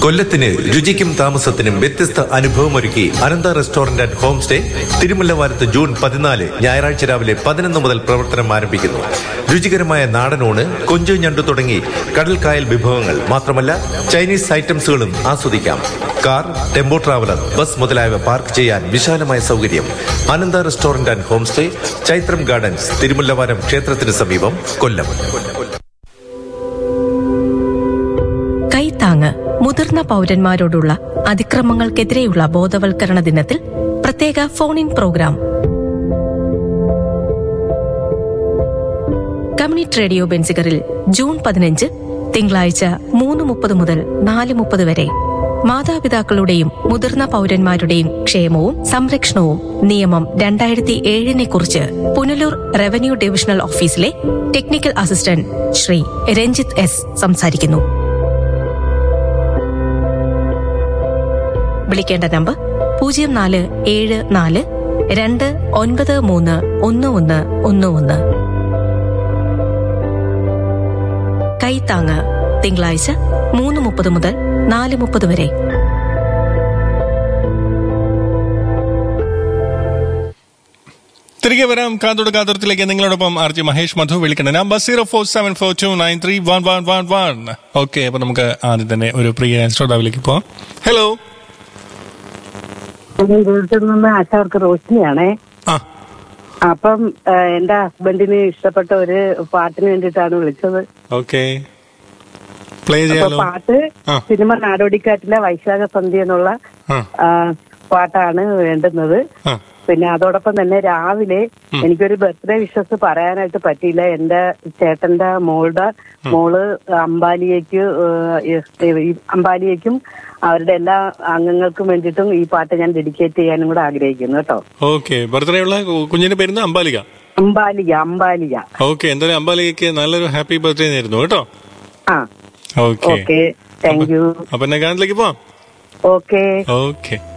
കൊല്ലത്തിന് രുചിക്കും താമസത്തിനും വ്യത്യസ്ത അനുഭവമൊരുക്കി Anantha restaurant and home stay തിരുമുല്ലവാരത്ത് ജൂൺ പതിനാല് ഞായറാഴ്ച രാവിലെ പതിനൊന്ന് മുതൽ പ്രവർത്തനം ആരംഭിക്കുന്നു രുചികരമായ നാടനൂണ് കൊഞ്ചു ഞണ്ടു തുടങ്ങി കടൽക്കായൽ വിഭവങ്ങൾ മാത്രമല്ല ചൈനീസ് ഐറ്റംസുകളും ആസ്വദിക്കാം കാർ ടെമ്പോ ട്രാവലർ ബസ് മുതലായവ പാർക്ക് ചെയ്യാൻ വിശാലമായ സൗകര്യം Anantha restaurant and home stay Chaithram gardens Thirumullavaram ക്ഷേത്രത്തിന് സമീപം കൊല്ലം കൈത്താങ്ങ് മുതിർന്ന പൗരന്മാരോടുള്ള അതിക്രമങ്ങൾക്കെതിരെയുള്ള ബോധവൽക്കരണ ദിനത്തിൽ പ്രത്യേക phone in programme community radio ബെൻസികറിൽ ജൂൺ പതിനഞ്ച് തിങ്കളാഴ്ച മൂന്ന് മുപ്പത് മുതൽ നാല് മുപ്പത് വരെ മാതാപിതാക്കളുടെയും മുതിർന്ന പൗരന്മാരുടെയും ക്ഷേമവും സംരക്ഷണവും നിയമം രണ്ടായിരത്തി ഏഴിനെ കുറിച്ച് പുനലൂർ റവന്യൂ ഡിവിഷണൽ ഓഫീസിലെ technical assistant Shri Ranjith S സംസാരിക്കുന്നു വിളിക്കേണ്ട നമ്പർ പൂജ്യം നാല് ഏഴ് നാല് രണ്ട് ഒൻപത് മൂന്ന് ഒന്ന് ഒന്ന് ഒന്ന് ഒന്ന് കൈത്താങ്ങ് തിങ്കളാഴ്ച മൂന്ന് മുപ്പത് മുതൽ നാല് മുപ്പത് വരെ തിരികെ വരാം കാതോട് കാതോരത്തിലേക്ക് നിങ്ങളോടൊപ്പം ആർ ജി മഹേഷ് മധു വിളിക്കണം number zero four seven four two nine three one one one one okay അപ്പൊ നമുക്ക് ആദ്യം തന്നെ ഒരു പ്രിയ ശ്രോതാവിലേക്ക് പോവാം ഹലോ ഞാൻ വീട്ടിൽ നിന്ന് ആശാവർക്ക് റോഷിനിയാണേ ആ അപ്പം ആ, എന്റെ ഹസ്ബൻഡിന് ഇഷ്ടപ്പെട്ട ഒരു പാട്ടിന് വേണ്ടിയിട്ടാണ് വിളിച്ചത് ഓക്കെ പ്ലേ അപ്പൊ ചെയ്യാലോ പാട്ട് ആ. സിനിമ നാടോടിക്കാറ്റിലെ വൈശാഖ സന്ധ്യ എന്നുള്ള ആ ആ, പാട്ടാണ് വേണ്ടുന്നത് ആ പിന്നെ അതോടൊപ്പം തന്നെ രാവിലെ എനിക്കൊരു ബർത്ത്ഡേ വിഷസ് പറയാനായിട്ട് പറ്റിയില്ല എന്റെ ചേട്ടന്റെ മോളുടെ മോള് അമ്പാലിയേക്ക് ഏഹ്, ഈ അമ്പാലിയേക്കും അവരുടെ എല്ലാ അംഗങ്ങൾക്കും വേണ്ടിയിട്ടും ഈ പാട്ട് ഞാൻ ഡെഡിക്കേറ്റ് ചെയ്യാനും കൂടെ ആഗ്രഹിക്കുന്നു കേട്ടോ ഓക്കെ ബർത്ത്ഡേ ഉള്ള കു- കുഞ്ഞിന്റെ പേരുന്ന അംബാലിക അമ്പാലിക അമ്പാലിക ഓക്കെ എന്തായാലും അംബാലികയ്ക്ക് നല്ലൊരു ഹാപ്പി ബർത്ത്ഡേ നേരുന്നു കേട്ടോ ആ ഓക്കെ ഓക്കെ താങ്ക് യു അപ്പൊ എന്നെ ഗാനത്തിലേക്ക് പോവാം ഓക്കെ ഓക്കെ